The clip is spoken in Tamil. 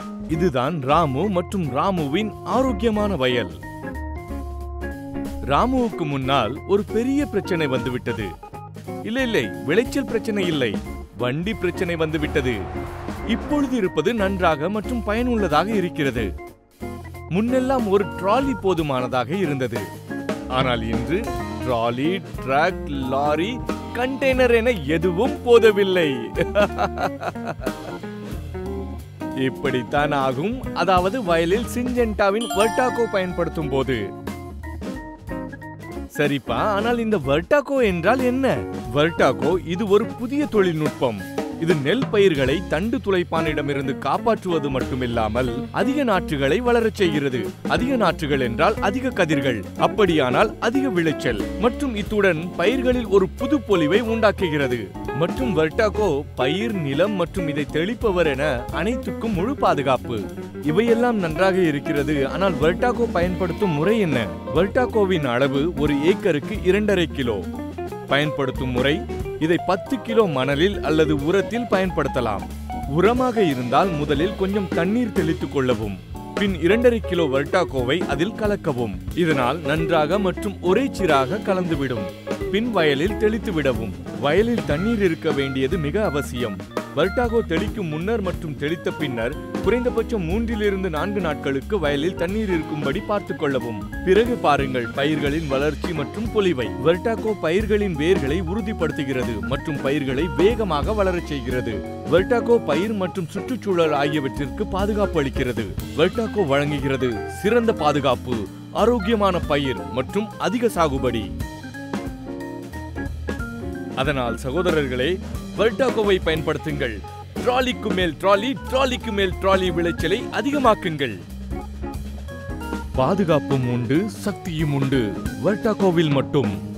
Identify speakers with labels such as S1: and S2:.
S1: இதுதான் ராமு மற்றும் ராமுவின் ஆரோக்கியமான வயல் ராமுவுக்கு முன்னால் ஒரு பெரிய பிரச்சனை வந்துவிட்டது இல்லை இல்லை விளைச்சல் பிரச்சனை இல்லை வண்டி பிரச்சனை வந்துவிட்டது இப்பொழுது இருப்பது நன்றாக மற்றும் பயனுள்ளதாக இருக்கிறது முன்னெல்லாம் ஒரு ட்ராலி போதுமானதாக இருந்தது ஆனால் இன்று ட்ராலி ட்ரக் லாரி கண்டெய்னர் என எதுவும் போதவில்லை இப்படித்தான் ஆகும் அதாவது வயலில் சிஞ்சென்டாவின் வர்டாகோ பயன்படுத்தும் போது சரிப்பா ஆனால் இந்த வர்டாகோ என்றால் என்ன வர்டாகோ இது ஒரு புதிய தொழில்நுட்பம் இது நெல் பயிர்களை தண்டு துளைப்பானிடமிருந்து காப்பாற்றுவது மட்டுமில்லாமல் அதிக நாற்றுகளை வளரச் செய்கிறது அதிக நாற்றுகள் என்றால் அதிக கதிர்கள் அப்படியானால் அதிக விளைச்சல் மற்றும் இத்துடன் பயிர்களில் ஒரு புது பொலிவை உண்டாக்குகிறது மற்றும் வர்டாகோ பயிர் நிலம் மற்றும் இதை தெளிப்பவர் என அனைத்துக்கும் முழு பாதுகாப்பு இவையெல்லாம் நன்றாக இருக்கிறது ஆனால் வர்டாகோ பயன்படுத்தும் முறை என்ன வர்டாகோவின் அளவு ஒரு ஏக்கருக்கு இரண்டரை கிலோ பயன்படுத்தும் முறை இதை பத்து கிலோ மணலில் அல்லது உரத்தில் பயன்படுத்தலாம் உரமாக இருந்தால் முதலில் கொஞ்சம் தண்ணீர் தெளித்துக் கொள்ளவும் பின் இரண்டரை கிலோ வர்டாகோவை அதில் கலக்கவும் இதனால் நன்றாக மற்றும் ஒரே சீராக கலந்துவிடும் பின் வயலில் தெளித்து விடவும் வயலில் தண்ணீர் இருக்க வேண்டியது மிக அவசியம் வர்டாகோ தெளிக்கும் முன்னர் மற்றும் தெளித்த பின்னர் குறைந்தபட்சம் மூன்றிலிருந்து நான்கு நாட்களுக்கு வயலில் தண்ணீர் இருக்கும்படி பார்த்துக் கொள்ளவும் பிறகு பாருங்கள் பயிர்களின் வளர்ச்சி மற்றும் பொலிவை வர்டாகோ பயிர்களின் வேர்களை உறுதிப்படுத்துகிறது மற்றும் பயிர்களை வேகமாக வளரச் செய்கிறது வர்டாகோ பயிர் மற்றும் சுற்றுச்சூழல் ஆகியவற்றிற்கு பாதுகாப்பு அளிக்கிறது வர்டாகோ வழங்குகிறது சிறந்த பாதுகாப்பு ஆரோக்கியமான பயிர் மற்றும் அதிக சாகுபடி அதனால் சகோதரர்களே வர்டாகோவை பயன்படுத்துங்கள் ட்ராலிக்கு மேல் ட்ராலி ட்ராலிக்கு மேல் ட்ராலி விளைச்சலை அதிகமாக்குங்கள் பாதுகாப்பும் உண்டு சக்தியும் உண்டு வர்டாகோவில் மட்டும்